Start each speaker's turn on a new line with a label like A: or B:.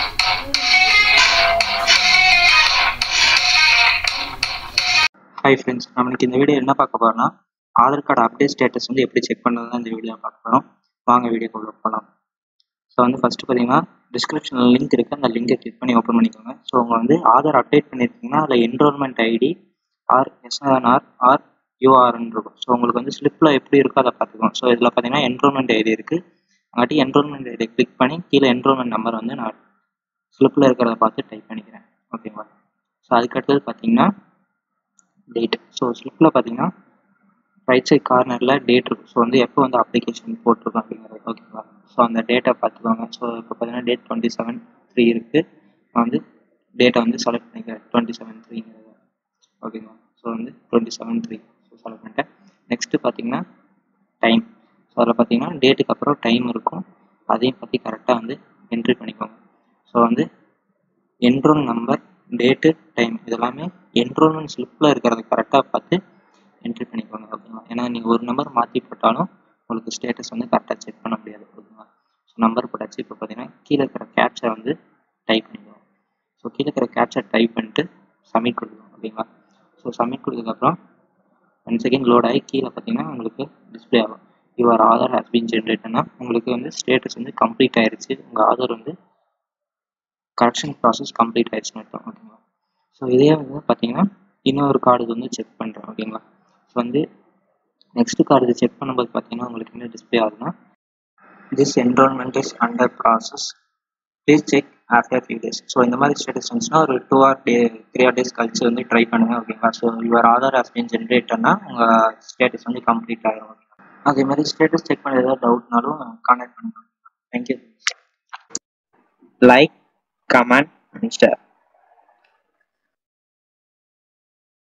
A: hi friends நம்மளுக்கு இந்த video என்ன பார்க்க போறோம்னா ஆதார் கார்டு அப்டேட் ஸ்டேட்டஸ் வந்து எப்படி செக் பண்ணுறது இந்த வீடியோ பார்க்க போகிறோம் வாங்க வீடியோக்குள்ள போகலாம் ஸோ வந்து ஃபஸ்ட்டு பார்த்தீங்கன்னா டிஸ்கிரிப்ஷனில் லிங்க் இருக்குது அந்த லிங்கை கிளிக் பண்ணி ஓப்பன் பண்ணிக்கோங்க ஸோ உங்கள் வந்து ஆதார் அப்டேட் பண்ணியிருக்கீங்கன்னா அதில் enrolment ID or SNR or யூஆர்ன்னு இருக்கும் ஸோ உங்களுக்கு வந்து ஸ்லிப்பில் எப்படி இருக்கோ அதை பார்த்துக்கோங்க ஸோ இதில் பார்த்தீங்கன்னா என்ரோல்மெண்ட் ஐடி இருக்குது அங்காட்டி என்ரோல்மெண்ட் ஐடி கிளிக் பண்ணி கீழே என்ரோல்மெண்ட் நம்பர் வந்து நான் ஸ்லிப்பில் இருக்கிறத பார்த்து டைப் பண்ணிக்கிறேன் ஓகேங்களா ஸோ அதுக்கடுத்தது பார்த்தீங்கன்னா டேட் ஸோ ஸ்லிப்பில் பார்த்தீங்கன்னா ரைட் சைட் கார்னரில் டேட் இருக்கும் ஸோ வந்து எப்போ வந்து அப்ளிகேஷன் போட்டிருக்கோம் அப்படிங்கிறது ஓகேங்களா ஸோ அந்த டேட்டை பார்த்துக்கோங்க ஸோ இப்போ பார்த்தீங்கன்னா டேட் டுவெண்ட்டி செவன் த்ரீ இருக்குது நான் வந்து டேட்டை வந்து செலக்ட் பண்ணிக்கிறேன் டுவெண்ட்டி செவன் த்ரீங்கிறது ஓகேங்களா ஸோ வந்து twenty seven three so select பண்ணிட்டேன் நெக்ஸ்ட்டு பார்த்தீங்கன்னா டைம் ஸோ அதில் பார்த்தீங்கன்னா டேட்டுக்கு அப்புறம் டைம் இருக்கும் அதையும் பற்றி கரெக்டாக வந்து என்ட்ரி பண்ணிக்கோங்க ஸோ வந்து என்ரோல் நம்பர் டேட்டு டைம் இதெல்லாமே என்ரோல்மெண்ட் ஸ்லிப்பில் இருக்கிறத கரெக்டாக பார்த்து என்ட்ரி பண்ணிக்கோங்க ஓகேங்களா ஏன்னா நீங்கள் ஒரு நம்பர் மாற்றி போட்டாலும் உங்களுக்கு ஸ்டேட்டஸ் வந்து கரெக்டாக செக் பண்ண முடியாது ஓகேங்களா ஸோ நம்பர் போட்டாச்சு இப்போ பார்த்தீங்கன்னா கீழே இருக்கிற கேப்சரை வந்து டைப் பண்ணிக்கோங்க ஸோ கீழே இருக்கிற கேப்சர் டைப் பண்ணிட்டு சப்மிட் கொடுக்கணும் ஓகேங்களா ஸோ சப்மிட் கொடுத்ததுக்கப்புறம் ஒன் செகண்ட் லோட் ஆகி கீழே பார்த்தீங்கன்னா உங்களுக்கு டிஸ்பிளே ஆகும் யுவர் ஆதார் ஹாஸ் பீன் ஜென்ரேட்னா உங்களுக்கு வந்து ஸ்டேட்டஸ் வந்து கம்ப்ளீட் ஆயிருச்சு உங்கள் ஆதார் வந்து கரெக்ஷன் ப்ராசஸ் கம்ப்ளீட் ஆயிடுச்சுன்னு அர்த்தம் ஓகேங்களா ஸோ இதே வந்து பார்த்தீங்கன்னா இன்னொரு கார்டு வந்து செக் பண்ணுறேன் ஓகேங்களா ஸோ வந்து நெக்ஸ்ட் கார்டு செக் பண்ணும்போது பார்த்தீங்கன்னா உங்களுக்கு என்ன டிஸ்பிளே ஆகுதுன்னா this enrolment is under process please check after few days so இந்த மாதிரி ஸ்டேட்டஸ் இருந்துச்சுன்னா ஒரு two or day three or days கழிச்சு வந்து ட்ரை பண்ணுங்க ஓகேங்களா so your Aadhaar has been ஜென்ரேட்டர்னா உங்கள் ஸ்டேட்டஸ் வந்து கம்ப்ளீட் ஆகிடும் ஓகேங்களா அதே மாதிரி ஸ்டேட்டஸ் செக் பண்ண ஏதாவது டவுட்னாலும் கான்டாக்ட் பண்ணுங்க thank you like comment and share